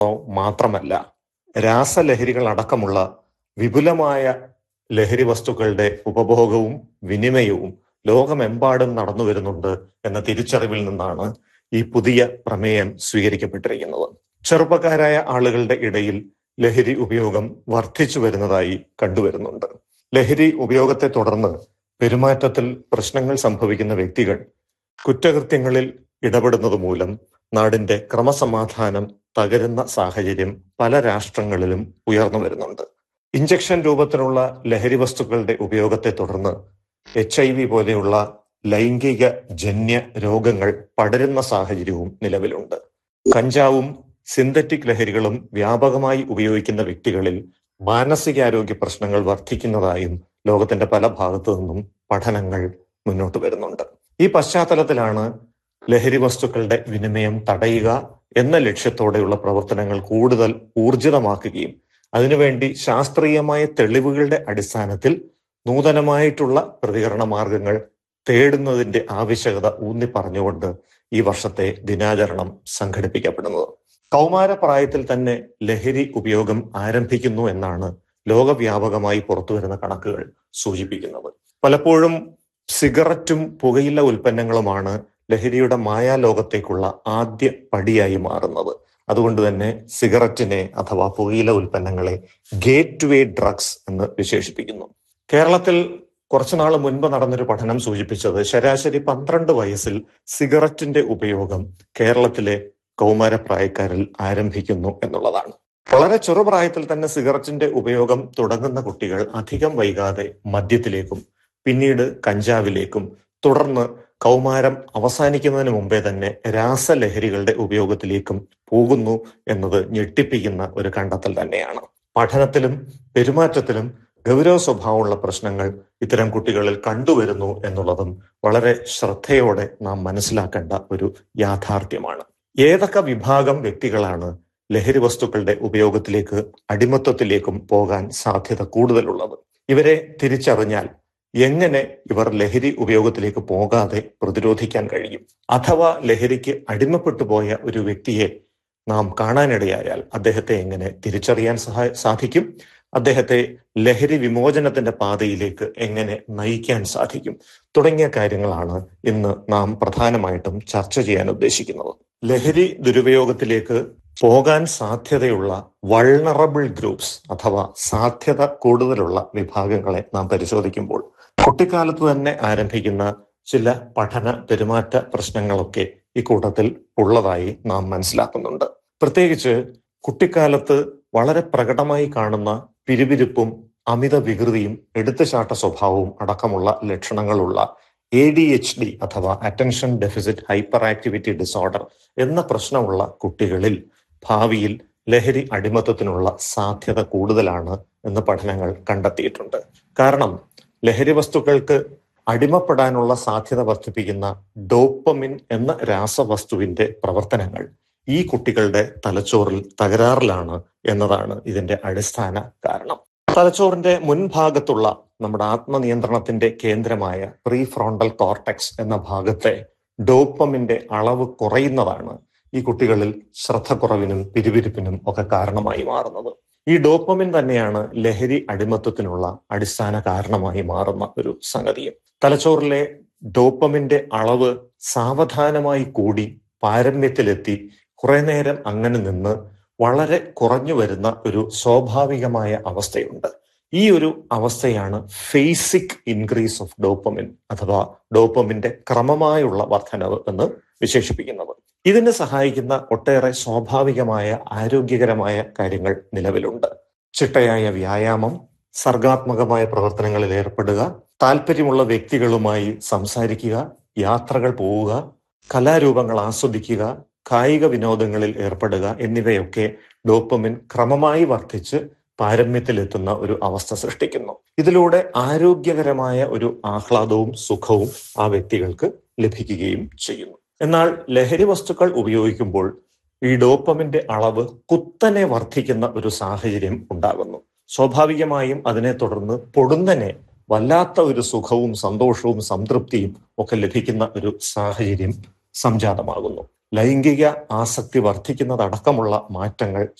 മാത്രമല്ല രാസലഹരികൾ അടക്കമുള്ള വിപുലമായ ലഹരി വസ്തുക്കളുടെ ഉപഭോഗവും വിനിമയവും ലോകമെമ്പാടും നടന്നു വരുന്നുണ്ട് എന്ന തിരിച്ചറിവിൽ നിന്നാണ് ഈ പുതിയ പ്രമേയം സ്വീകരിക്കപ്പെട്ടിരിക്കുന്നത് ചെറുപ്പക്കാരായ ആളുകളുടെ ഇടയിൽ ലഹരി ഉപയോഗം വർദ്ധിച്ചു വരുന്നതായി കണ്ടുവരുന്നുണ്ട് ലഹരി ഉപയോഗത്തെ തുടർന്ന് പെരുമാറ്റത്തിൽ പ്രശ്നങ്ങൾ സംഭവിക്കുന്ന വ്യക്തികൾ കുറ്റകൃത്യങ്ങളിൽ ഇടപെടുന്നത് മൂലം നാടിന്റെ ക്രമസമാധാനം തകരുന്ന സാഹചര്യം പല രാഷ്ട്രങ്ങളിലും ഉയർന്നു വരുന്നുണ്ട് ഇഞ്ചക്ഷൻ രൂപത്തിലുള്ള ലഹരി വസ്തുക്കളുടെ ഉപയോഗത്തെ തുടർന്ന് എച്ച് ഐ വി പോലെയുള്ള ലൈംഗിക ജന്യ രോഗങ്ങൾ പടരുന്ന സാഹചര്യവും നിലവിലുണ്ട് കഞ്ചാവും സിന്തറ്റിക് ലഹരികളും വ്യാപകമായി ഉപയോഗിക്കുന്ന വ്യക്തികളിൽ മാനസികാരോഗ്യ പ്രശ്നങ്ങൾ വർദ്ധിക്കുന്നതായും ലോകത്തിന്റെ പല ഭാഗത്തു നിന്നും പഠനങ്ങൾ മുന്നോട്ട് വരുന്നുണ്ട് ഈ പശ്ചാത്തലത്തിലാണ് ലഹരി വസ്തുക്കളുടെ വിനിമയം തടയുക എന്ന ലക്ഷ്യത്തോടെയുള്ള പ്രവർത്തനങ്ങൾ കൂടുതൽ ഊർജിതമാക്കുകയും അതിനുവേണ്ടി ശാസ്ത്രീയമായ തെളിവുകളുടെ അടിസ്ഥാനത്തിൽ നൂതനമായിട്ടുള്ള പ്രതികരണ മാർഗങ്ങൾ തേടുന്നതിന്റെ ആവശ്യകത ഊന്നി പറഞ്ഞുകൊണ്ട് ഈ വർഷത്തെ ദിനാചരണം സംഘടിപ്പിക്കപ്പെടുന്നത് കൗമാരപ്രായത്തിൽ തന്നെ ലഹരി ഉപയോഗം ആരംഭിക്കുന്നു എന്നാണ് ലോകവ്യാപകമായി പുറത്തുവരുന്ന കണക്കുകൾ സൂചിപ്പിക്കുന്നത് പലപ്പോഴും സിഗരറ്റും പുകയില ഉൽപ്പന്നങ്ങളുമാണ് ലഹരിയുടെ മായാലോകത്തേക്കുള്ള ആദ്യ പടിയായി മാറുന്നത് അതുകൊണ്ട് തന്നെ സിഗരറ്റിനെ അഥവാ പുകയില ഉൽപ്പന്നങ്ങളെ ഗേറ്റ് വേ ഡ്രഗ്സ് എന്ന് വിശേഷിപ്പിക്കുന്നു കേരളത്തിൽ കുറച്ചു നാൾ മുൻപ് നടന്നൊരു പഠനം സൂചിപ്പിച്ചത് ശരാശരി പന്ത്രണ്ട് വയസ്സിൽ സിഗരറ്റിന്റെ ഉപയോഗം കേരളത്തിലെ കൗമാരപ്രായക്കാരിൽ ആരംഭിക്കുന്നു എന്നുള്ളതാണ് വളരെ ചെറുപ്രായത്തിൽ തന്നെ സിഗരറ്റിന്റെ ഉപയോഗം തുടങ്ങുന്ന കുട്ടികൾ അധികം വൈകാതെ മദ്യത്തിലേക്കും പിന്നീട് കഞ്ചാവിലേക്കും തുടർന്ന് കൗമാരം അവസാനിക്കുന്നതിന് മുമ്പേ തന്നെ രാസലഹരികളുടെ ഉപയോഗത്തിലേക്കും പോകുന്നു എന്നത് ഞെട്ടിപ്പിക്കുന്ന ഒരു കണ്ടെത്തൽ തന്നെയാണ് പഠനത്തിലും പെരുമാറ്റത്തിലും ഗൗരവ സ്വഭാവമുള്ള പ്രശ്നങ്ങൾ ഇത്തരം കുട്ടികളിൽ കണ്ടുവരുന്നു എന്നുള്ളതും വളരെ ശ്രദ്ധയോടെ നാം മനസ്സിലാക്കേണ്ട ഒരു യാഥാർത്ഥ്യമാണ് ഏതൊക്കെ വിഭാഗം വ്യക്തികളാണ് ലഹരി വസ്തുക്കളുടെ ഉപയോഗത്തിലേക്ക് അടിമത്വത്തിലേക്കും പോകാൻ സാധ്യത കൂടുതലുള്ളത് ഇവരെ തിരിച്ചറിഞ്ഞാൽ എങ്ങനെ ഇവർ ലഹരി ഉപയോഗത്തിലേക്ക് പോകാതെ പ്രതിരോധിക്കാൻ കഴിയും അഥവാ ലഹരിക്ക് അടിമപ്പെട്ടു പോയ ഒരു വ്യക്തിയെ നാം കാണാനിടയായാൽ അദ്ദേഹത്തെ എങ്ങനെ തിരിച്ചറിയാൻ സഹാ സാധിക്കും അദ്ദേഹത്തെ ലഹരി വിമോചനത്തിന്റെ പാതയിലേക്ക് എങ്ങനെ നയിക്കാൻ സാധിക്കും തുടങ്ങിയ കാര്യങ്ങളാണ് ഇന്ന് നാം പ്രധാനമായിട്ടും ചർച്ച ചെയ്യാൻ ഉദ്ദേശിക്കുന്നത് ലഹരി ദുരുപയോഗത്തിലേക്ക് പോകാൻ സാധ്യതയുള്ള വൾണറബിൾ ഗ്രൂപ്സ് അഥവാ സാധ്യത കൂടുതലുള്ള വിഭാഗങ്ങളെ നാം പരിശോധിക്കുമ്പോൾ കുട്ടിക്കാലത്ത് തന്നെ ആരംഭിക്കുന്ന ചില പഠന പെരുമാറ്റ പ്രശ്നങ്ങളൊക്കെ ഇക്കൂട്ടത്തിൽ ഉള്ളതായി നാം മനസ്സിലാക്കുന്നുണ്ട് പ്രത്യേകിച്ച് കുട്ടിക്കാലത്ത് വളരെ പ്രകടമായി കാണുന്ന പിരിവിരിപ്പും അമിത വികൃതിയും എടുത്തുചാട്ട സ്വഭാവവും അടക്കമുള്ള ലക്ഷണങ്ങളുള്ള എ ഡി എച്ച് ഡി അഥവാ attention deficit hyperactivity disorder എന്ന പ്രശ്നമുള്ള കുട്ടികളിൽ ഭാവിയിൽ ലഹരി അടിമത്തത്തിനുള്ള സാധ്യത കൂടുതലാണ് എന്ന് പഠനങ്ങൾ കണ്ടെത്തിയിട്ടുണ്ട് കാരണം ലഹരി വസ്തുക്കൾക്ക് അടിമപ്പെടാനുള്ള സാധ്യത വർദ്ധിപ്പിക്കുന്ന ഡോപ്പമിൻ എന്ന രാസവസ്തുവിന്റെ പ്രവർത്തനങ്ങൾ ഈ കുട്ടികളുടെ തലച്ചോറിൽ തകരാറിലാണ് എന്നതാണ് ഇതിന്റെ അടിസ്ഥാന കാരണം തലച്ചോറിന്റെ മുൻഭാഗത്തുള്ള നമ്മുടെ ആത്മനിയന്ത്രണത്തിന്റെ കേന്ദ്രമായ പ്രീ ഫ്രോണ്ടൽ കോർട്ടെക്സ് എന്ന ഭാഗത്തെ ഡോപ്പമിന്റെ അളവ് കുറയുന്നതാണ് ഈ കുട്ടികളിൽ ശ്രദ്ധക്കുറവിനും പിരിവിരിപ്പിനും ഒക്കെ കാരണമായി മാറുന്നത് ഈ ഡോപ്പമിൻ തന്നെയാണ് ലഹരി അടിമത്വത്തിനുള്ള അടിസ്ഥാന കാരണമായി മാറുന്ന ഒരു സംഗതിയും തലച്ചോറിലെ ഡോപ്പമിന്റെ അളവ് സാവധാനമായി കൂടി പാരമ്യത്തിലെത്തി കുറെ നേരം അങ്ങനെ നിന്ന് വളരെ കുറഞ്ഞു വരുന്ന ഒരു സ്വാഭാവികമായ അവസ്ഥയുണ്ട് ഈ ഒരു അവസ്ഥയാണ് ഫേസിക് ഇൻക്രീസ് ഓഫ് ഡോപ്പമിൻ അഥവാ ഡോപ്പമിന്റെ ക്രമമായുള്ള വർധനവ് എന്ന് വിശേഷിപ്പിക്കുന്നത് ഇതിന് സഹായിക്കുന്ന ഒട്ടേറെ സ്വാഭാവികമായ ആരോഗ്യകരമായ കാര്യങ്ങൾ നിലവിലുണ്ട് ചിട്ടയായ വ്യായാമം സർഗാത്മകമായ പ്രവർത്തനങ്ങളിൽ ഏർപ്പെടുക താല്പര്യമുള്ള വ്യക്തികളുമായി സംസാരിക്കുക യാത്രകൾ പോവുക കലാരൂപങ്ങൾ ആസ്വദിക്കുക കായിക വിനോദങ്ങളിൽ ഏർപ്പെടുക എന്നിവയൊക്കെ ഡോപ്പമിൻ ക്രമമായി വർദ്ധിച്ച് പാരമ്യത്തിലെത്തുന്ന ഒരു അവസ്ഥ സൃഷ്ടിക്കുന്നു ഇതിലൂടെ ആരോഗ്യകരമായ ഒരു ആഹ്ലാദവും സുഖവും ആ വ്യക്തികൾക്ക് ലഭിക്കുകയും ചെയ്യുന്നു എന്നാൽ ലഹരി വസ്തുക്കൾ ഉപയോഗിക്കുമ്പോൾ ഈ ഡോപ്പമിന്റെ അളവ് കുത്തനെ വർദ്ധിക്കുന്ന ഒരു സാഹചര്യം ഉണ്ടാകുന്നു സ്വാഭാവികമായും അതിനെ തുടർന്ന് പൊടുന്നനെ വല്ലാത്ത ഒരു സുഖവും സന്തോഷവും സംതൃപ്തിയും ഒക്കെ ലഭിക്കുന്ന ഒരു സാഹചര്യം സംജാതമാകുന്നു ലൈംഗിക ആസക്തി വർദ്ധിക്കുന്നതടക്കമുള്ള മാറ്റങ്ങൾ